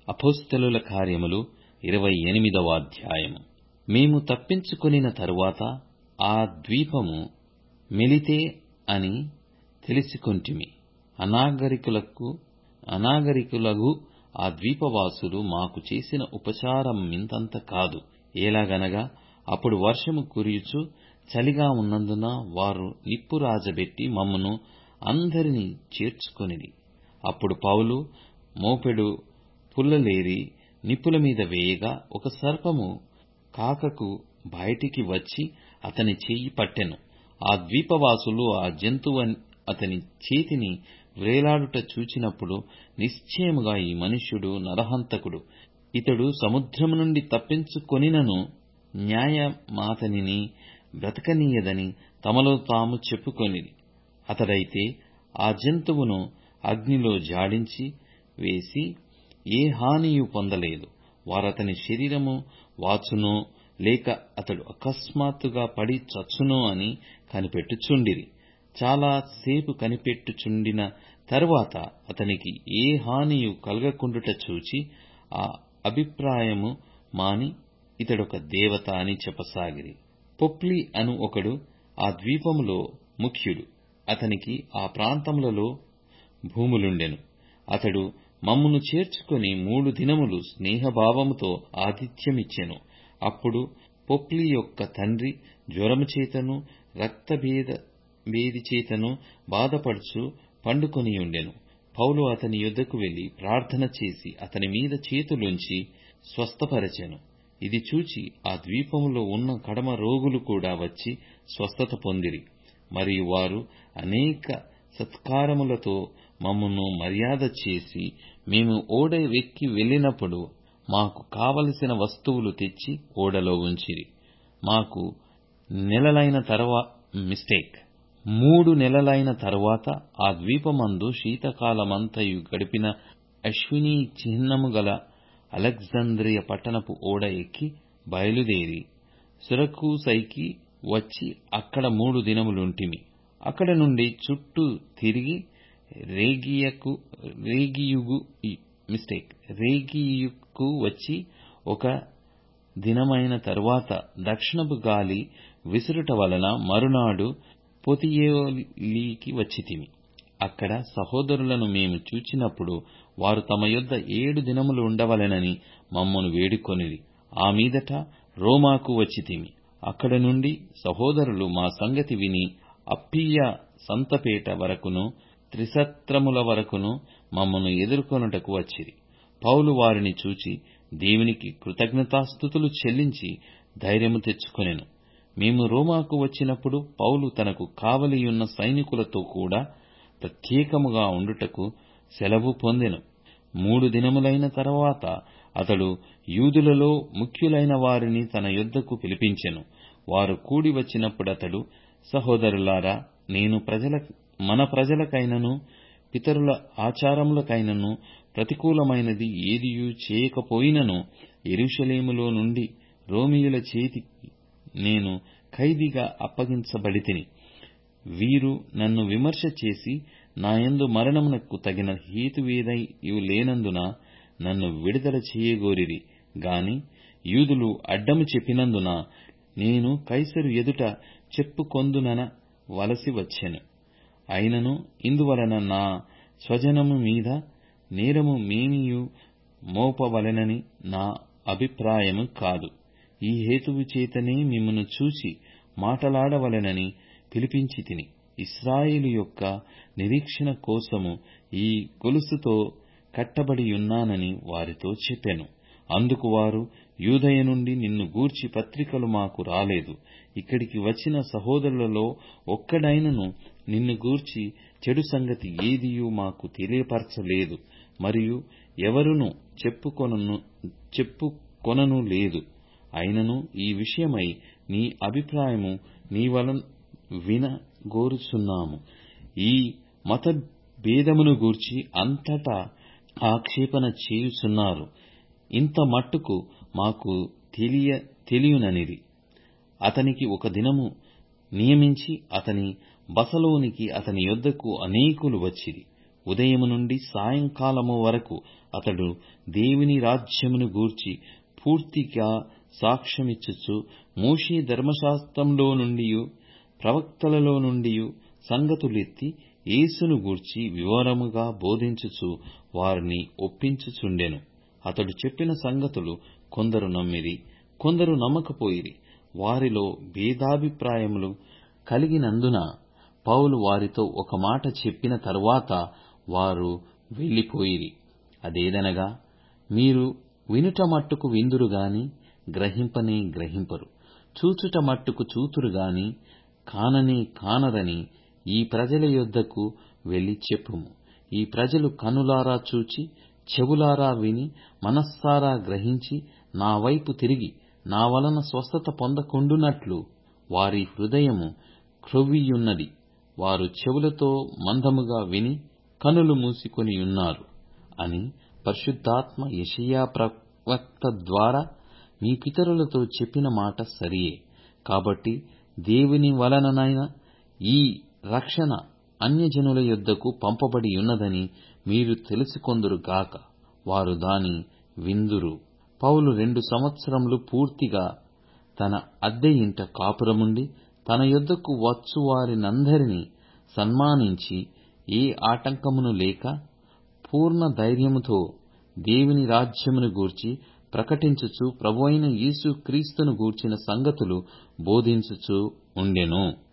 అపోస్తలుల కార్యములు ఇరవై ఎనిమిదవ అధ్యాయము మేము తప్పించుకొనిన తరువాత ఆ ద్వీపము మెలితే అని తెలిసికొంటిమి అనాగరికులకు అనాగరికులగు ఆ ద్వీపవాసులు మాకు చేసిన ఉపచారమింతంత కాదు ఎలాగనగా అప్పుడు వర్షము కురియుచు చలిగా ఉన్నందున వారు నిప్పు రాజబెట్టి మమ్మను అందరిని చేర్చుకొనిరి అప్పుడు పౌలు మోపెడు పుల్లలేరి నిప్పుల మీద వేయగా ఒక సర్పము కాకకు బయటికి వచ్చి అతని చెయ్యి పట్టెను ఆ ద్వీపవాసులు ఆ జంతువు అతని చేతిని వ్రేలాడుట చూచినప్పుడు నిశ్చయముగా ఈ మనుష్యుడు నరహంతకుడు ఇతడు సముద్రము నుండి తప్పించుకొనినను న్యాయమాతనిని బ్రతకనీయదని తమలో తాము చెప్పుకొనిరి అతడైతే ఆ జంతువును అగ్నిలో జాడించి వేసి ఏ హానియూ పొందలేదు వారతని శరీరము వాచునో లేక అతడు అకస్మాత్తుగా పడి చచ్చునో అని కనిపెట్టుచుండిరి చాలా సేపు కనిపెట్టుచుండిన తరువాత అతనికి ఏ హానియూ కలగకుండుట చూచి ఆ అభిప్రాయము మాని ఇతడొక దేవత అని చెప్పసాగిరి పొప్లి అను ఒకడు ఆ ద్వీపములో ముఖ్యుడు అతనికి ఆ ప్రాంతములలో భూములుండెను అతడు మమ్మును చేర్చుకొని మూడు దినములు స్నేహభావముతో ఆతిథ్యమిచ్చెను అప్పుడు పొప్లి యొక్క తండ్రి జ్వరము చేతను రక్తభేది చేతను బాధపడుచు పండుకొనియుండెను పౌలు అతని యొద్దకు వెళ్లి ప్రార్థన చేసి అతని మీద చేతులుంచి స్వస్థపరచెను ఇది చూచి ఆ ద్వీపములో ఉన్న కడమ రోగులు కూడా వచ్చి స్వస్థత పొందిరి మరియు వారు అనేక సత్కారములతో మమ్మను మర్యాద చేసి మేము ఓడ వెక్కి వెళ్ళినప్పుడు మాకు కావలసిన వస్తువులు తెచ్చి ఓడలో ఉంచిరి మాకు నెలలైన తర్వా మిస్టేక్ మూడు నెలలైన తరువాత ఆ ద్వీపమందు శీతకాలమంతయు గడిపిన అశ్వినీ చిహ్నము గల అలెగ్జాంద్రియ పట్టణపు ఓడ ఎక్కి బయలుదేరి సురకూసైకి వచ్చి అక్కడ మూడు దినములుంటిమి అక్కడ నుండి చుట్టూ తిరిగి రేగియకు రేగియుగు మిస్టేక్ రేగియుకు వచ్చి ఒక దినమైన తరువాత దక్షిణపు గాలి విసురుట వలన మరునాడు పొతియేలీకి వచ్చితిమి అక్కడ సహోదరులను మేము చూచినప్పుడు వారు తమ యొద్ద ఏడు దినములు ఉండవలెనని మమ్మను వేడుకొనిరి ఆ మీదట రోమాకు వచ్చితిమి అక్కడ నుండి సహోదరులు మా సంగతి విని అప్పీయ సంతపేట వరకును త్రిసత్రముల వరకును మమ్మను ఎదుర్కొనుటకు వచ్చిరి పౌలు వారిని చూచి దేవునికి కృతజ్ఞతాస్థుతులు చెల్లించి ధైర్యము తెచ్చుకొనెను మేము రోమాకు వచ్చినప్పుడు పౌలు తనకు కావలియున్న సైనికులతో కూడా ప్రత్యేకముగా ఉండుటకు సెలవు పొందెను మూడు దినములైన తరువాత అతడు యూదులలో ముఖ్యులైన వారిని తన యొద్దకు పిలిపించెను వారు కూడి వచ్చినప్పుడతడు సహోదరులారా నేను ప్రజల మన ప్రజలకైనను పితరుల ఆచారములకైనను ప్రతికూలమైనది ఏదియూ చేయకపోయినను యెరూషలేములో నుండి రోమీయుల చేతికి నేను ఖైదీగా అప్పగించబడితిని వీరు నన్ను విమర్శ చేసి నాయందు మరణమునకు తగిన హేతువేదయు లేనందున నన్ను విడుదల చేయగోరిరి గాని యూదులు అడ్డము చెప్పినందున నేను కైసరు ఎదుట చెప్పుకొందునన వలసి వచ్చెను అయినను ఇందువలన నా స్వజనము మీద నేరము మేమియు మోపవలెనని నా అభిప్రాయము కాదు ఈ హేతువు చేతనే మిమ్మును చూచి మాటలాడవలెనని పిలిపించి తిని ఇస్రాయేలు యొక్క నిరీక్షణ కోసము ఈ గొలుసుతో కట్టబడియున్నానని వారితో చెప్పెను అందుకు వారు యూదయ నుండి నిన్ను గూర్చి పత్రికలు మాకు రాలేదు ఇక్కడికి వచ్చిన సహోదరులలో ఒక్కడైనను నిన్ను గూర్చి చెడు సంగతి ఏదియూ మాకు తెలియపరచలేదు మరియు ఎవరును చెప్పుకొనను లేదు అయినను ఈ విషయమై నీ అభిప్రాయము నీ వలన వినగోరుచున్నాము ఈ మత భేదమును గూర్చి అంతటా ఆక్షేపణ చేయుచున్నారు ఇంత మట్టుకు మాకు తెలియుననిరి అతనికి ఒక దినము నియమించి అతని బసలోనికి అతని యొద్దకు అనేకులు వచ్చిరి ఉదయము నుండి సాయంకాలము వరకు అతడు దేవుని రాజ్యమును గూర్చి పూర్తిగా సాక్ష్యమిచ్చుచు మోషే ధర్మశాస్త్రంలో నుండియు ప్రవక్తలలో నుండియు సంగతులెత్తి యేసును గూర్చి వివరముగా బోధించుచు వారిని ఒప్పించుచుండెను అతడు చెప్పిన సంగతులు కొందరు నమ్మిరి కొందరు నమ్మకపోయిరి వారిలో భేదాభిప్రాయములు కలిగినందున పౌలు వారితో ఒక మాట చెప్పిన తరువాత వారు వెళ్లిపోయిరి అదేదనగా మీరు వినుట మట్టుకు విందురు గాని గ్రహింపనే గ్రహింపరు చూచుట మట్టుకు చూతురు గాని కాననే కానరని ఈ ప్రజల యొద్దకు వెళ్లి చెప్పుము ఈ ప్రజలు కనులారా చూచి చెవులారా విని మనస్సారా గ్రహించి నా వైపు తిరిగి నా వలన స్వస్థత పొందకుండునట్లు వారి హృదయము క్రొవ్వియున్నది వారు చెవులతో మందముగా విని కనులు మూసికొనియున్నారు అని పరిశుద్ధాత్మ యెషయా ప్రవక్త ద్వారా మీ పితరులతో చెప్పిన మాట సరియే కాబట్టి దేవుని వలననైన ఈ రక్షణ అన్యజనుల యొద్దకు పంపబడియున్నదని మీరు తెలుసుకొందురు గాక వారు దాని విందురు పౌలు రెండు సంవత్సరములు పూర్తిగా తన అద్దె ఇంట కాపురముండి తన యొద్దకు వచ్చు వారినందరినీ సన్మానించి ఏ ఆటంకమును లేక పూర్ణ ధైర్యముతో దేవుని రాజ్యమును గూర్చి ప్రకటించుచు ప్రభువైన యేసు క్రీస్తును గూర్చిన సంగతులు బోధించుచూ ఉండెను